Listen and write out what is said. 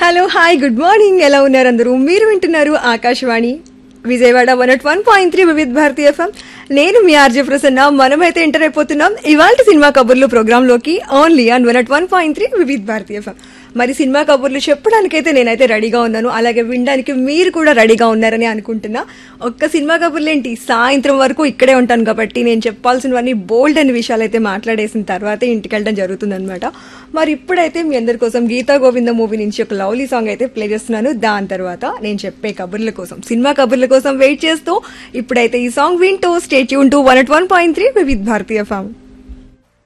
hello hi good morning ఎలా ఉన్నారు అందరూ మీరు వింటున్నారు Akashvani Vijayawada one at one point three Vividh Bharati FM నేను మీ ఆర్జే ప్రసన్న మనమైతే ఎంటర్ అయిపోతున్నాం ఇవాళ సినిమా కబుర్లు ప్రోగ్రామ్ లోకి only on one at one point three Vividh Bharati FM మరి సినిమా కబుర్లు చెప్పడానికైతే నేనైతే రెడీగా ఉన్నాను అలాగే వినడానికి మీరు కూడా రెడీగా ఉన్నారని అనుకుంటున్నా ఒక్క సినిమా కబుర్లు ఏంటి సాయంత్రం వరకు ఇక్కడే ఉంటాను కాబట్టి నేను చెప్పాల్సినవన్నీ బోల్డ్ అనే విషయాలు అయితే మాట్లాడేసిన తర్వాతే ఇంటికి వెళ్ళడం జరుగుతుందన్నమాట మరి ఇప్పుడైతే మీ అందరి కోసం గీతా గోవింద మూవీ నుంచి ఒక లవ్లీ సాంగ్ అయితే ప్లే చేస్తున్నాను దాని తర్వాత నేను చెప్పే కబుర్ల కోసం సినిమా కబుర్ల కోసం వెయిట్ చేస్తూ ఇప్పుడైతే ఈ సాంగ్ వింటూ స్టేట్ యూన్ to one at one point three Vividh Bharati form